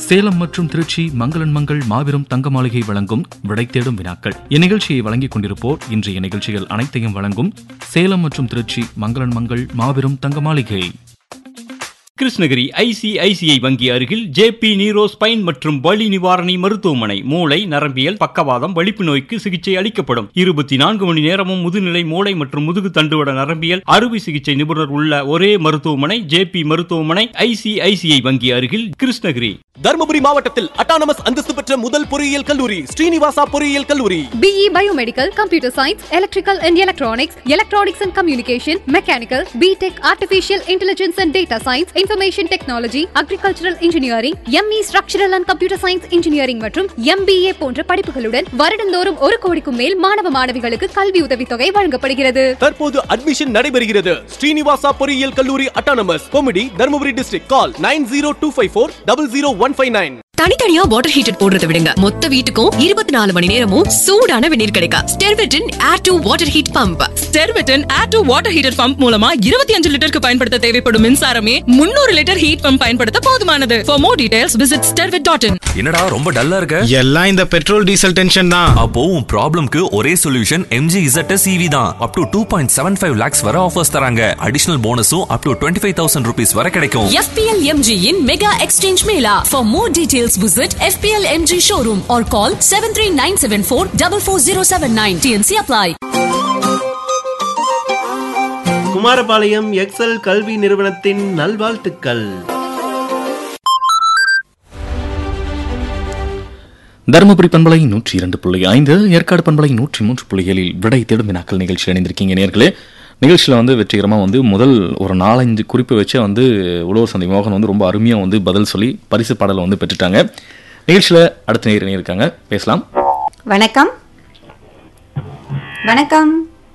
சேலம் மற்றும் திருச்சி மங்களன் மங்கள் மாபெரும் தங்க மாளிகை வழங்கும் விடை தேடும் வினாக்கள் இந்நிகழ்ச்சியை வழங்கிக் கொண்டிருப்போர் இன்றைய நிகழ்ச்சிகள் அனைத்தையும் வழங்கும் சேலம் மற்றும் திருச்சி மங்களன் மங்கள் மாபெரும் தங்க மாளிகை கிருஷ்ணகிரி ஐசிஐசிஐ வங்கி அருகில் ஜேபி நீரோ ஸ்பைன் மற்றும் வலி நிவாரணி மருத்துவமனை மூளை நரம்பியல் பக்கவாதம் வலிப்பு நோய்க்கு சிகிச்சை அளிக்கப்படும் இருபத்தி நான்கு மணி நேரமும் முதுநிலை மூளை மற்றும் முதுகு தண்டுவட நரம்பியல் அறுவை சிகிச்சை நிபுணர் உள்ள ஒரே மருத்துவமனை ஜேபி மருத்துவமனை ஐசிஐசிஐ வங்கி அருகில் கிருஷ்ணகிரி தருமபுரி மாவட்டத்தில் அட்டானமஸ் அந்தஸ்து பெற்ற முதல் பொறியியல் கல்லூரி ஸ்ரீனிவாசா பொறியியல் கல்லூரி BE Biomedical, Computer Science, Electrical and Electronics, Electronics and Communication, Mechanical, B.Tech Artificial Intelligence and Data Science, Information Technology, Agricultural Engineering, ME Structural and Computer Science Engineering மற்றும் MBA போன்ற படிப்புகளுடன் வருடந்தோறும் ஒரு கோடிக்கும் மேல் மாணவ மாணவிகளுக்கு கல்வி உதவித்தொகை வழங்கப்படுகிறது தற்போது அட்மிஷன் நடைபெறுகிறது ஸ்ரீனிவாசா பொறியியல் கல்லூரி அட்டானமஸ் கொமிடி Dharmapuri district call nine zero two five four double zero one five nine தனித்தனியா வாட்டர் ஹீட்டர் போடுறத விடுங்க மொத்த வீட்டுக்கும் இருபத்தி நாலு மணி நேரமும் சூடான வெந்நீர் கிடைக்கும் ஸ்டெர்வெட்டின் air to water heat pump ஸ்டெர்விட்டன் air to water heater pump மூலமா இருபத்தி அஞ்சு லிட்டருக்கு பயன்படுத்த தேவைப்படும் மின்சாரமே முன்னூறு லிட்டர் ஹீட் பம்ப் பயன்படுத்த போதுமானது for more details visit Stervit dot in என்னடா ரொம்ப டல்லா இருக்க எல்லாம் இந்த பெட்ரோல் டீசல் டென்ஷன் தான் அப்போ உன் ப்ராப்ளம்க்கு ஒரே சொல்யூஷன் எம்ஜி இசட்எஸ் இவி தான் up to two point seven ஃபைவ் லேக்ஸ் வர ஆஃபர்ஸ் தராங்க அடிஷனல் போனஸும் up to twenty five thousand rupees வர கிடைக்கும் FPL MG in Mega Exchange Mela. For more details, visit FPL MG showroom or call 73974 44079. TNC apply. Kumarapalayam Excel கல்வி நிறுவனத்தின் நல்வாழ்த்துக்கள் தருமபுரி பண்பலை நூற்றி இரண்டு புள்ளி ஐந்து ஏற்காடு பண்பலை நூற்றி மூன்று புள்ளி ஏழில் விடை தேடும் வினாக்கள் நிகழ்ச்சியில் இணைந்திருக்கீங்க நேர்களே நிகழ்ச்சியில் வந்து வெற்றிகரமாக வந்து முதல் ஒரு நாலஞ்சு குறிப்பு வச்சு வந்து உழவர் சந்தை மோகன் வந்து ரொம்ப அருமையாக வந்து பதில் சொல்லி பரிசு பாடலை வந்து பெற்றுட்டாங்க நிகழ்ச்சியில் அடுத்த நேர் இணையிருக்காங்க பேசலாம் வணக்கம் வணக்கம்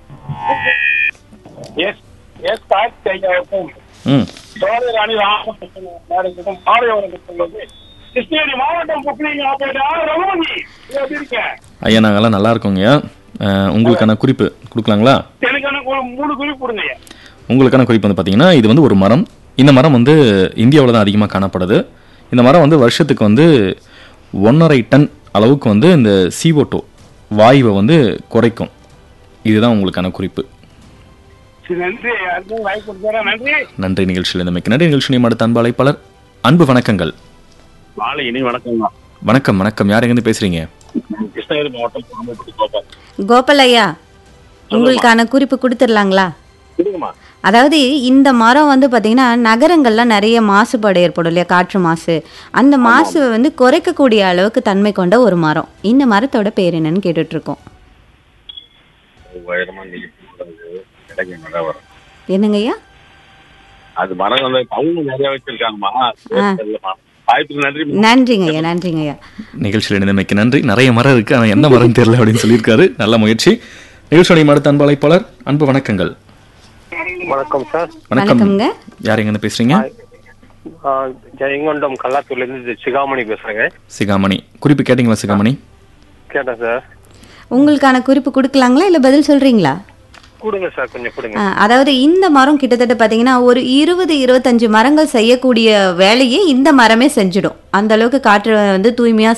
எஸ் எஸ் கார்த்தி ஐயாவுக்கும் ம் சோழராணி ராமகிருஷ்ணன் ஆலயவருக்கு சொல்வது கிருஷ்ணகிரி மாவட்டம் புக்லிங் ஆபரேட்டர் ஆர் ரகுமணி நீ எப்படி இருக்க ஐயா நாங்கெல்லாம் நல்லா இருக்கோங்க அஹ், உங்களுக்கான குறிப்பு கொடுக்கலாங்களா எனக்கு எனக்கு ஒரு மூணு குறிப்பு கொடுங்க ஐயா. உங்களுக்கான குறிப்பு வந்து பார்த்தீங்கன்னா இது வந்து ஒரு மரம் இந்த மரம் வந்து இந்தியாவில் தான் அதிகமாக காணப்படுது இந்த மரம் வந்து வருஷத்துக்கு வந்து ஒன்றரை டன் அளவுக்கு வந்து இந்த CO2 வாயுவை வந்து குறைக்கும் இதுதான் உங்களுக்கான குறிப்பு சரி நன்றி ஐயா. அடுத்து வாய்ப்பு கொடுத்தாரா நன்றி நன்றி நிகழ்ச்சியில் இந்த மிக்க நன்றி நிகழ்ச்சி அடுத்த அன்பு அழைப்பாளர் அன்பு வணக்கங்கள் மாலை இனி வணக்கம் வணக்கம் வணக்கம் யார் எங்கேருந்து பேசுறீங்க கிருஷ்ணகிரி மாவட்டம் குடும்பப்பட்டி கோபால் கோபால் ஐயா உங்களுக்கான குறிப்பு கொடுத்துடலாங்களா கொடுங்கம்மா அதாவது இந்த மரம் வந்து பார்த்தீங்கன்னா நகரங்கள்ல நிறைய மாசுபாடு ஏற்படும் இல்லையா காற்று மாசு அந்த மாசு வந்து குறைக்கக்கூடிய அளவுக்கு தன்மை கொண்ட ஒரு மரம் இந்த மரத்தோட பேர் என்னன்னு கேட்டுட்டு இருக்கோம் உயரமா நீங்க கிடைக்க நல்லா வரும் என்னங்க ஐயா அது மரம் வந்து அவங்க நிறைய வச்சிருக்காங்கம்மா தெரியலம்மா. வாய்ப்புக்கு நன்றி நன்றிங்க ஐயா நன்றிங்க ஐயா நிகழ்ச்சியில் இணைந்தமைக்கு நன்றி நிறைய மரம் இருக்கு ஆனால் எந்த மரம் தெரியல அப்படின்னு சொல்லியிருக்காரு நல்ல முயற்சி நிகழ்ச்சியுடைய அடுத்த அன்பு அழைப்பாளர் அன்பு வணக்கங்கள் வணக்கம் சார் வணக்கம் வணக்கம்ங்க யார் எங்கேருந்து பேசுறீங்க ஜெயங்கொண்டம் கல்லாத்தூர்ல இருந்து சிகாமணி பேசுறேங்க சிகாமணி குறிப்பு கேட்டிங்களா சிகாமணி கேட்டேன் சார் உங்களுக்கான குறிப்பு கொடுக்கலாங்களா இல்லை பதில் சொல்றீங்களா கொடுங்க சார் கொஞ்சம் கொடுங்க ஆ, அதாவது இந்த மரம் கிட்டத்தட்ட பார்த்தீங்கன்னா ஒரு இருபது இருபத்தஞ்சு மரங்கள் செய்யக்கூடிய வேலையை இந்த மரமே செஞ்சிடும் அந்த அளவுக்கு காற்று வந்து தூய்மையா